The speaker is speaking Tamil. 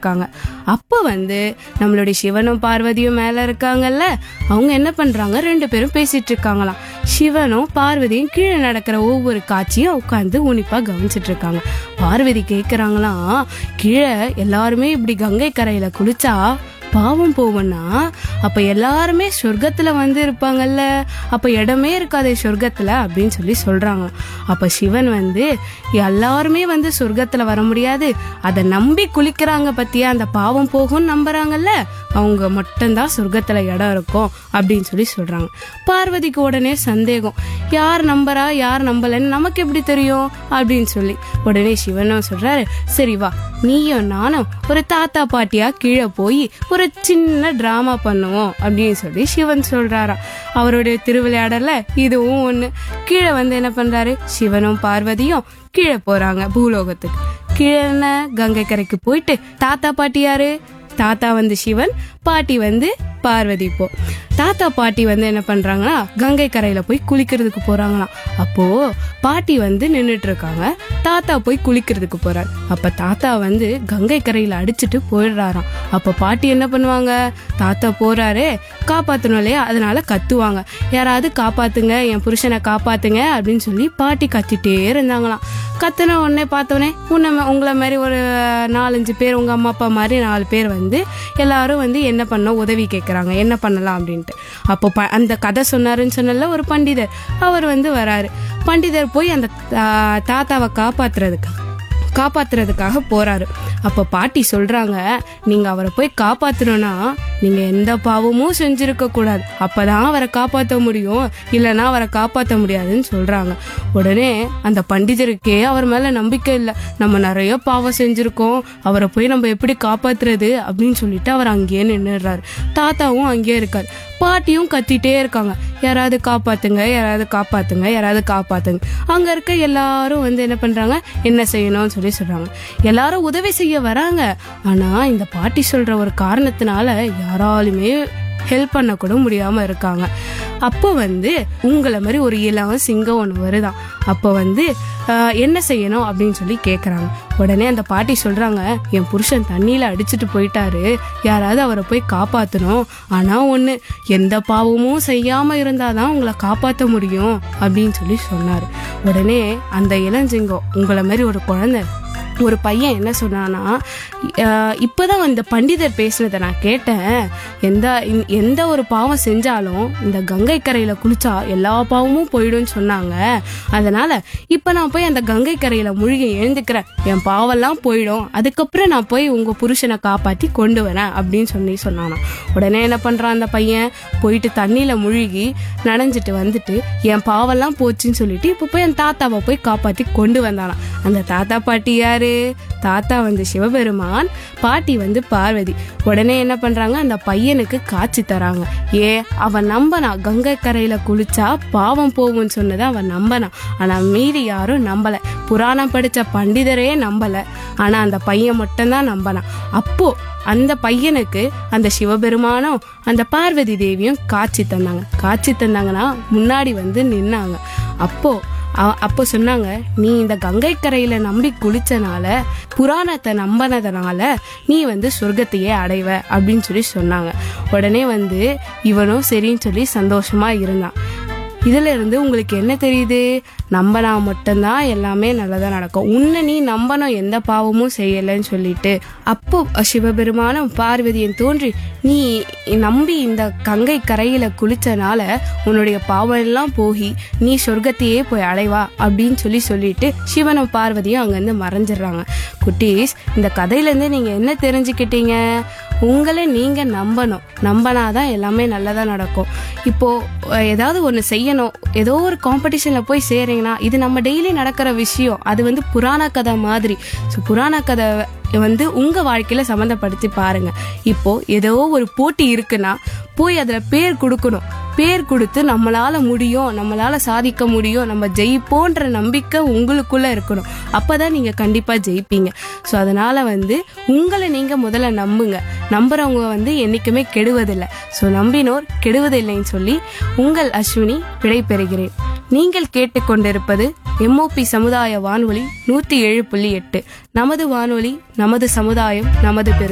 இருக்காங்க அப்போ வந்து நம்மளுடைய சிவனும் பார்வதியும் மேல இருக்காங்கல்ல அவங்க என்ன பண்றாங்க ரெண்டு பேரும் பேசிட்டு இருக்காங்களாம் சிவனும் பார்வதியும் கீழே நடக்கிற ஒவ்வொரு காட்சியும் உட்காந்து உன்னிப்பா கவனிச்சிட்டு இருக்காங்க பார்வதி கேக்குறாங்களாம் கீழே எல்லாருமே இப்படி கங்கை கரையில குளிச்சா பாவம் போவனா அப்ப எல்லாருமே சொர்க்கத்துல வந்து இருப்பாங்கல்ல அப்ப இடமே இருக்காதே சொர்க்கத்துல அப்படின்னு சொல்லி சொல்றாங்க அப்ப சிவன் வந்து எல்லாருமே வந்து சொர்க்கத்துல வர முடியாது அதை நம்பி குளிக்கிறாங்க பத்தியா அந்த பாவம் போகும்னு நம்புறாங்கல்ல அவங்க மட்டும்தான் சொர்க்கத்துல இடம் இருக்கும் அப்படின்னு சொல்லி சொல்றாங்க பார்வதிக்கு உடனே சந்தேகம் யார் நம்புறா யார் நம்பலன்னு நமக்கு எப்படி தெரியும் அப்படின்னு சொல்லி உடனே சிவனும் சொல்றாரு சரி வா நீயும் நானும் ஒரு தாத்தா பாட்டியா கீழே போய் ஒரு சின்ன டிராமா பண்ணுவோம் அப்படின்னு சொல்லி சிவன் சொல்றாராம் அவருடைய திருவிளையாடல இதுவும் ஒண்ணு கீழே வந்து என்ன பண்றாரு சிவனும் பார்வதியும் கீழே போறாங்க பூலோகத்துக்கு கீழே என்ன கங்கை கரைக்கு போயிட்டு தாத்தா பாட்டி யாரு தாத்தா வந்து சிவன் பாட்டி வந்து பார்வதி இப்போ தாத்தா பாட்டி வந்து என்ன பண்றாங்கன்னா கங்கை கரையில போய் குளிக்கிறதுக்கு போறாங்களாம் அப்போ பாட்டி வந்து நின்னுட்டு இருக்காங்க தாத்தா போய் குளிக்கிறதுக்கு போறாரு அப்ப தாத்தா வந்து கங்கை கரையில அடிச்சிட்டு போயிடுறாராம் அப்ப பாட்டி என்ன பண்ணுவாங்க தாத்தா போறாரு காப்பாத்தணும் இல்லையா அதனால கத்துவாங்க யாராவது காப்பாத்துங்க என் புருஷனை காப்பாத்துங்க அப்படின்னு சொல்லி பாட்டி கத்திட்டே இருந்தாங்களாம் கத்துன உடனே பார்த்தோன்னே உன்னை மா- உங்களை மாதிரி ஒரு நாலஞ்சு பேர் உங்க அம்மா அப்பா மாதிரி நாலு பேர் வந்து எல்லாரும் வந்து என்ன பண்ண உதவி கேட்குறாங்க என்ன பண்ணலாம் அப்படின்ட்டு அப்போ ப அந்த கதை சொன்னாருன்னு சொன்னல ஒரு பண்டிதர் அவர் வந்து வராரு பண்டிதர் போய் அந்த தா- தாத்தாவை காப்பாத்துறதுக்கு காப்பாத்துறதுக்காக போறாரு அப்ப பாட்டி சொல்றாங்க நீங்க அவரை போய் காப்பாத்தணும்னா நீங்க எந்த பாவமும் செஞ்சிருக்க கூடாது அப்பதான் அவரை காப்பாத்த முடியும் இல்லைன்னா அவரை காப்பாத்த முடியாதுன்னு சொல்றாங்க உடனே அந்த பண்டிதருக்கே அவர் மேல நம்பிக்கை இல்லை நம்ம நிறைய பாவம் செஞ்சிருக்கோம் அவரை போய் நம்ம எப்படி காப்பாத்துறது அப்படின்னு சொல்லிட்டு அவர் அங்கேயே நின்னுடுறாரு தாத்தாவும் அங்கேயே இருக்காரு பாட்டியும் கத்திட்டே இருக்காங்க யாராவது காப்பாத்துங்க யாராவது காப்பாத்துங்க யாராவது காப்பாத்துங்க அங்க இருக்க எல்லாரும் வந்து என்ன பண்றாங்க என்ன செய்யணும்னு சொல்லி சொல்றாங்க எல்லாரும் உதவி செய்ய வராங்க ஆனா இந்த பாட்டி சொல்ற ஒரு காரணத்தினால யாராலுமே ஹெல்ப் பண்ண கூட முடியாம இருக்காங்க அப்போ வந்து உங்களை மாதிரி ஒரு இளம் சிங்கம் ஒன்று வருதான் அப்போ வந்து ஆஹ், என்ன செய்யணும் அப்படின்னு சொல்லி கேட்குறாங்க உடனே அந்த பாட்டி சொல்றாங்க என் புருஷன் தண்ணியில அடிச்சிட்டு போயிட்டாரு யாராவது அவரை போய் காப்பாத்தணும் ஆனா ஒண்ணு எந்த பாவமும் செய்யாம இருந்தாதான் உங்களை காப்பாத்த முடியும் அப்படின்னு சொல்லி சொன்னாரு உடனே அந்த இளஞ்சிங்கம் உங்களை மாதிரி ஒரு குழந்தை ஒரு பையன் என்ன சொன்னானா அஹ், இப்பதான் இந்த பண்டிதர் பேசுனதை நான் கேட்டேன் எந்த இந்த- எந்த ஒரு பாவம் செஞ்சாலும் இந்த கங்கை கரையில குளிச்சா எல்லா பாவமும் போயிடும்னு சொன்னாங்க அதனால இப்ப நான் போய் அந்த கங்கை கரையில முழுகி எழுந்துக்கிறேன் என் பாவெல்லாம் போயிடும் அதுக்கப்புறம் நான் போய் உங்க புருஷனை காப்பாத்தி கொண்டு வரேன் அப்படின்னு சொல்லி சொன்னானா உடனே என்ன பண்றான் அந்த பையன் போயிட்டு தண்ணியில முழுகி நனைஞ்சிட்டு வந்துட்டு என் பாவெல்லாம் போச்சுன்னு சொல்லிட்டு இப்ப போய் என் தாத்தாவை போய் காப்பாத்தி கொண்டு வந்தானாம் அந்த தாத்தா பாட்டி யாரு தாத்தா வந்து சிவபெருமான் பாட்டி வந்து பார்வதி உடனே என்ன பண்றாங்க அந்த பையனுக்கு காட்சி தராங்க ஏ அவன் நம்பனா கங்கை கரையில குளிச்சா பாவம் போகும்னு சொன்னதை அவன் நம்பனான் ஆனா மீறி யாரும் நம்பல புராணம் படிச்ச பண்டிதரே நம்பல ஆனா அந்த பையன் மட்டும்தான் நம்பனான் அப்போ அந்த பையனுக்கு அந்த சிவபெருமானும் அந்த பார்வதி தேவியும் காட்சி தந்தாங்க காட்சி தந்தாங்கன்னா முன்னாடி வந்து நின்னாங்க அப்போ அ- அப்போ சொன்னாங்க நீ இந்த கங்கை கரையில நம்பி குளிச்சனால புராணத்தை நம்பினதுனால நீ வந்து சொர்க்கத்தையே அடைவ அப்படின்னு சொல்லி சொன்னாங்க உடனே வந்து இவனும் சரின்னு சொல்லி சந்தோஷமா இருந்தான் இதுல இருந்து உங்களுக்கு என்ன தெரியுது நம்பினா மட்டும்தான் எல்லாமே நல்லதா நடக்கும் உன்னை நீ நம்பணும் எந்த பாவமும் செய்யலைன்னு சொல்லிட்டு அப்போ சிவபெருமானும் பார்வதியும் தோன்றி நீ நம்பி இந்த கங்கை கரையில குளிச்சனால உன்னுடைய பாவம் எல்லாம் போகி நீ சொர்க்கத்தையே போய் அடைவா அப்படின்னு சொல்லி சொல்லிட்டு சிவனும் பார்வதியும் அங்கிருந்து மறைஞ்சிடுறாங்க குட்டீஸ் இந்த கதையில இருந்து நீங்க என்ன தெரிஞ்சுக்கிட்டீங்க உங்களை நீங்க நம்பணும் நம்பினாதான் எல்லாமே நல்லதா நடக்கும் இப்போ அஹ், ஏதாவது ஒன்று செய்யணும் ஏதோ ஒரு காம்படிஷன்ல போய் சேரீங்கன்னா இது நம்ம டெய்லி நடக்கிற விஷயம் அது வந்து புராண கதை மாதிரி ஸோ புராண கதை வந்து உங்க வாழ்க்கையில சம்மந்தப்படுத்தி பாருங்க இப்போ ஏதோ ஒரு போட்டி இருக்குன்னா போய் அதுல பேர் கொடுக்கணும் பேர் கொடுத்து நம்மளால முடியும் நம்மளால சாதிக்க முடியும் நம்ம ஜெயிப்போன்ற நம்பிக்கை உங்களுக்குள்ள இருக்கணும் அப்பதான் நீங்க கண்டிப்பா ஜெயிப்பீங்க ஸோ அதனால வந்து உங்களை நீங்க முதல்ல நம்புங்க நம்புறவங்க வந்து என்னைக்குமே கெடுவதில்லை ஸோ நம்பினோர் கெடுவதில்லைன்னு சொல்லி உங்கள் அஸ்வினி விடை பெறுகிறேன் நீங்கள் கேட்டுக்கொண்டிருப்பது எம்ஓபி சமுதாய வானொலி நூத்தி ஏழு புள்ளி எட்டு நமது வானொலி நமது சமுதாயம் நமது பெரு